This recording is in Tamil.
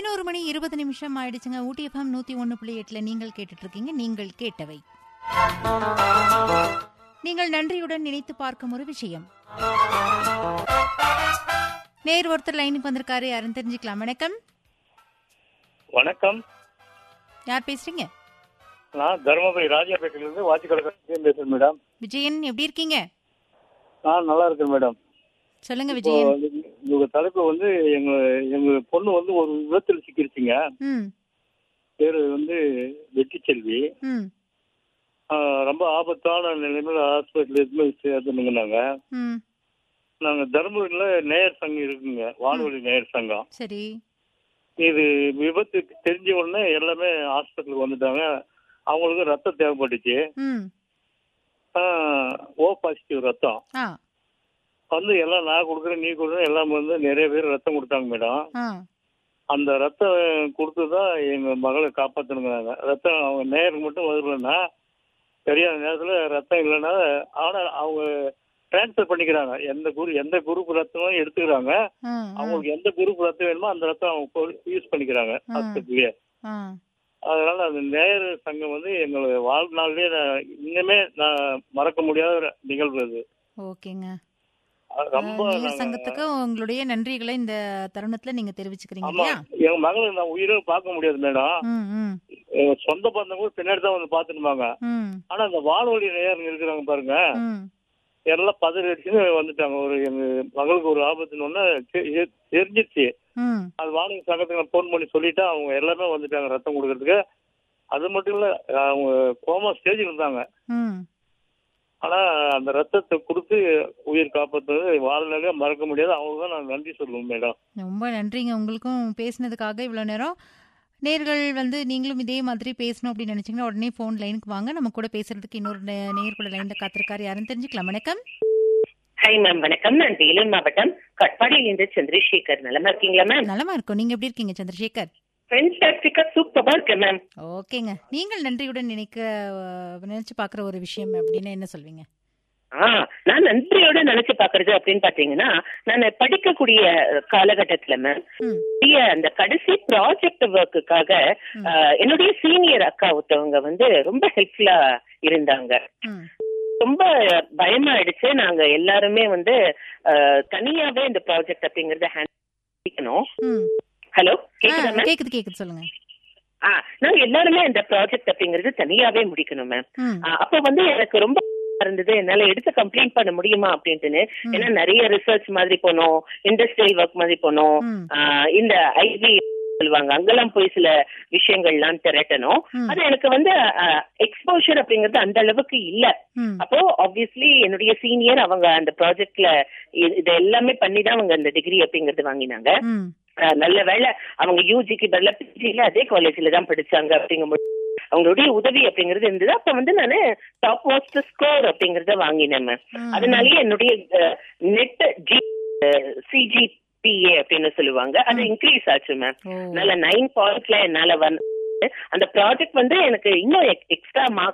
பதினோரு மணி இருபது நிமிஷம் ஆயிடுச்சுங்க ஊட்டி எஃப்எம் நூத்தி ஒன்னு புள்ளி எட்டுல நீங்கள் கேட்டுட்டு இருக்கீங்க நீங்கள் கேட்டவை நீங்கள் நன்றியுடன் நினைத்து பார்க்கும் ஒரு விஷயம் நேர் ஒருத்தர் லைனுக்கு வந்திருக்காரு யாருன்னு தெரிஞ்சுக்கலாம் வணக்கம் வணக்கம் யார் பேசுறீங்க நான் தருமபுரி ராஜாபேட்டையிலிருந்து வாட்சிக்கடை பேசுறேன் மேடம் விஜயன் எப்படி இருக்கீங்க நான் நல்லா இருக்கேன் மேடம் சொல்லுங்க இப்போ விஜயன் வந்து உங்க தலைப்பு வந்து எங்க எங்க பொண்ணு வந்து ஒரு விபத்தில் சிக்கிருச்சுங்க ம் பேரு வந்து வெற்றி செல்வி ம் ஆஹ் ரொம்ப ஆபத்தான நிலைமையில ஹாஸ்பிட்டல் எதுவுமே சேர்த்துனுங்க நாங்க ம் நாங்க தருமபுரியில நேயர் சங்கம் இருக்குங்க வானொலி நேயர் சங்கம் சரி இது விபத்து தெரிஞ்ச உடனே எல்லாமே ஹாஸ்பிட்டலுக்கு வந்துட்டாங்க அவங்களுக்கு ரத்தம் தேவைப்பட்டுச்சு ம் ஆஹ் ஓ பாசிட்டிவ் ரத்தம் ஆ வந்து எல்லாம் நான் கொடுக்குறேன் நீ கொடுக்குறேன் எல்லாம் வந்து நிறைய பேர் ரத்தம் கொடுத்தாங்க மேடம் ஆ அந்த ரத்தம் கொடுத்து தான் எங்கள் மகளை காப்பாற்றணுங்கிறாங்க ரத்தம் அவங்க நேருக்கு மட்டும் வரலன்னா சரியான நேரத்தில் ரத்தம் இல்லைன்னா ஆனால் அவங்க ட்ரான்ஸ்ஃபர் பண்ணிக்கிறாங்க எந்த குரு எந்த குரூப் ரத்தமும் எடுத்துக்கிறாங்க ஆ, ஆ, அவங்களுக்கு எந்த குரூப் ரத்தம் வேணுமோ அந்த ரத்தம் அவங்க யூஸ் பண்ணிக்கிறாங்க ஆ. ஹாஸ்பிட்டல்லையே ஆ அதனால அந்த நேரு சங்கம் வந்து எங்களை வாழ்நாள்லயே நான் இன்னுமே நான் மறக்க முடியாத நிகழ்வு அது ஓகேங்க அது ரொம்ப நேயர் நாங்க- சங்கத்துக்கு உங்களுடைய நன்றிகளை இந்த தருணத்துல நீங்க தெரிவிச்சுக்கிறீங்க ஆமா இல்லையா எங்க மகளை நான் உயிரை பார்க்க முடியாது மேடம் ம் ம் எங்க சொந்த பந்தங்களும் பின்னாடி தான் வந்து பாத்துருப்பாங்க ம் ஆனா அந்த வானொலி நேயர்கள் இருக்கிறாங்க பாருங்க ம் எல்லாம் பதறி அடிச்சுன்னு வந்துட்டாங்க ஒரு எங்க மகளுக்கு ஒரு ஆபத்துன்னு ஒண்ணு தெ- தெ- தெரிஞ்சிருச்சு ம் அது வானொலி சங்கத்துக்கு நான் ஃபோன் பண்ணி சொல்லிட்டா அவங்க எல்லாமே வந்துட்டாங்க ரத்தம் கொடுக்கறதுக்கு அது மட்டும் இல்ல அவங்க கோமா ஸ்டேஜில் இருந்தாங்க ம் ஆனா அந்த ரத்தத்தை கொடுத்து உயிர் காப்பாற்றுறது வாழ்நாளே மறக்க முடியாது அவங்களுக்கு தான் நான் நன்றி சொல்லுவேன் மேடம் ரொம்ப நன்றிங்க உங்களுக்கும் பேசினதுக்காக இவ்வளோ நேரம் நேர்கள் வந்து நீங்களும் இதே மாதிரி பேசணும் அப்படின்னு நினைச்சீங்கன்னா உடனே ஃபோன் லைனுக்கு வாங்க நம்ம கூட பேசுறதுக்கு இன்னொரு நே- நேயர் கூட லைன்ல காத்திருக்காரு யாருன்னு தெரிஞ்சுக்கலாம் வணக்கம் ஹாய் மேம் வணக்கம் நான் வேலூர் மாவட்டம் கட்பாடியிலிருந்து சந்திரசேகர் நலமா இருக்கீங்களா மேம் நலமா இருக்கும் நீங்க எப்படி இருக்கீங்க சந்திரசேகர் ஃபென்டாஸ்டிக்கா சூப்பரா இருக்கேன் மேம் ஓகேங்க நீங்கள் நன்றியுடன் நினைக்க அஹ், நினைச்சு பார்க்குற ஒரு விஷயம் அப்படின்னு என்ன சொல்வீங்க ஆ நான் நன்றியோட நினைச்சு பாக்குறது அப்படின்னு பாத்தீங்கன்னா நான் படிக்கக்கூடிய காலகட்டத்துல மேம் ம் பெரிய அந்த கடைசி ப்ராஜெக்ட் ஒர்க்குக்காக என்னுடைய சீனியர் அக்கா ஒருத்தவங்க வந்து ரொம்ப ஹெல்ப்ஃபுல்லா இருந்தாங்க ம் ரொம்ப பயமாயிடுச்சு நாங்க எல்லாருமே வந்து அஹ், தனியாவே இந்த ப்ராஜெக்ட் அப்படிங்கறத ஹேண்டில் ம் ஹலோ ஆ, கேக்குதா மேம் கேக்குது கேக்குது சொல்லுங்க ஆ நாங்க எல்லாருமே இந்த ப்ராஜெக்ட் அப்படிங்கிறது தனியாவே முடிக்கணும் மேம் ம் அப்போ வந்து எனக்கு ரொம்ப இருந்தது என்னால எடுத்து கம்ப்ளைண்ட் பண்ண முடியுமா அப்படின்ட்டுன்னு ம். ஏன்னா நிறைய ரிசர்ச் மாதிரி போனோம் இண்டஸ்ட்ரியல் ஒர்க் மாதிரி போனோம் ம். ஆ, இந்த ஐவி சொல்லுவாங்க அங்கெல்லாம் போய் சில விஷயங்கள்லாம் திரட்டணும் ம். அது எனக்கு வந்து எக்ஸ்போஷர் அப்படிங்கிறது அந்த அளவுக்கு இல்ல ம் அப்போ ஆப்வியஸ்லி என்னுடைய சீனியர் அவங்க அந்த ப்ராஜெக்ட்ல இது எல்லாமே பண்ணி தான் அவங்க அந்த டிகிரி அப்படிங்கறது வாங்கினாங்க ம் ஆஹ் நல்ல வேளை அவங்க யூஜிக்கு பதிலா பிஜில அதே காலேஜ்ல தான் படிச்சாங்க அப்படிங்கும்போது அவங்களுடைய உதவி அப்படிங்கிறது இருந்தது அப்ப வந்து நானு டாப் மோஸ்ட் ஸ்கோர் அப்படிங்கறத வாங்கினேன் ma'am. ம். அதனாலயே என்னுடைய நெட் ஜி சிஜிபிஏ அப்படின்னு சொல்லுவாங்க அது இன்க்ரீஸ் ஆச்சு மேம் ஓ அதனால நைன் பாயிண்ட்ல என்னால வந்து அந்த ப்ராஜெக்ட் வந்து எனக்கு இன்னும் எக்ஸ்ட்ரா மார்க்